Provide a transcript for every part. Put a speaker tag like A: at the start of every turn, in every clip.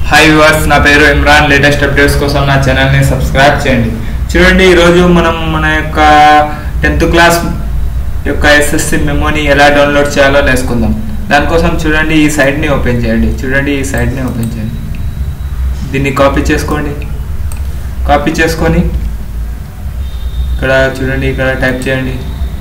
A: hi viewers నా పేరు Imran latest updates కోసం నా ఛానల్ని సబ్స్క్రైబ్ చేయండి చూడండి ఈరోజు మనం మన యొక్క టెన్త్ క్లాస్ యొక్క ఎస్ఎస్సి మెమోని ఎలా డౌన్లోడ్ చేయాలో నేర్చుకుందాం దానికోసం చూడండి ఈ సైట్ని ఓపెన్ చేయండి చూడండి ఈ సైట్ని ఓపెన్ చేయండి దీన్ని కాపీ చేసుకోండి కాపీ చేసుకొని ఇక్కడ చూడండి ఇక్కడ టైప్ చేయండి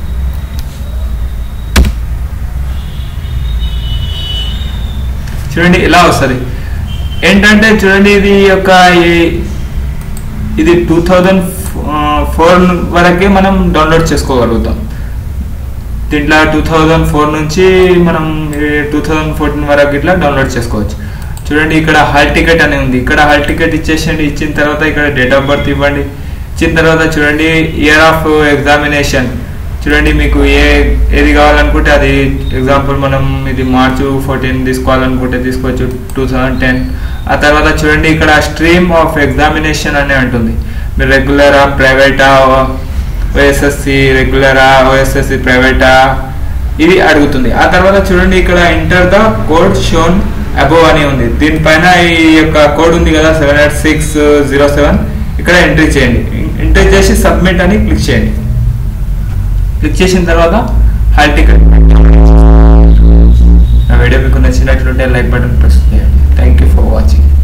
A: చూడండి ఇలా వస్తుంది ఏంటంటే చూడండి ఇది యొక్క ఈ- ఇది టూ థౌజండ్ ఫోర్ వరకే మనం డౌన్లోడ్ చేసుకోగలుగుతాం దీంట్లో టూ థౌజండ్ ఫోర్ నుంచి మనం టూ థౌజండ్ ఫోర్టీన్ వరకు ఇట్లా డౌన్లోడ్ చేసుకోవచ్చు చూడండి ఇక్కడ హాల్ టికెట్ అని ఉంది ఇక్కడ హాల్ టికెట్ ఇచ్చేసండి ఇచ్చిన తర్వాత ఇక్కడ డేట్ ఆఫ్ బర్త్ ఇవ్వండి ఇచ్చిన తర్వాత చూడండి ఇయర్ ఆఫ్ ఎగ్జామినేషన్ చూడండి మీకు ఏ ఏది కావాలనుకుంటే అది ఎగ్జాంపుల్ మనం ఇది మార్చ్ ఫోర్టీన్ తీసుకోవాలనుకుంటే తీసుకోవచ్చు టూ థౌజండ్ టెన్ ఆ తర్వాత చూడండి ఇక్కడ స్ట్రీమ్ ఆఫ్ ఎగ్జామినేషన్ అనే ఉంటుంది మీరు రెగ్యులరా ప్రైవేటా ఓఎస్ఎస్సి రెగ్యులరా ఓఎస్ఎస్సి ప్రైవేటా ఇది అడుగుతుంది ఆ తర్వాత చూడండి ఇక్కడ enter the code shown above అని ఉంది దీనిపైన ఈ యొక్క కోడ్ ఉంది కదా seven eight six zero seven ఇక్కడ ఎంట్రీ చేయండి ఎంట్రీ చేసి సబ్మిట్ అని క్లిక్ చేయండి క్లిక్ చేసిన తర్వాత హాల్ టికెట్ నా వీడియో మీకు నచ్చినట్లుంటే లైక్ బటన్ ప్రెస్ చేయండి థ్యాంక్ యూ ఫర్ వాచింగ్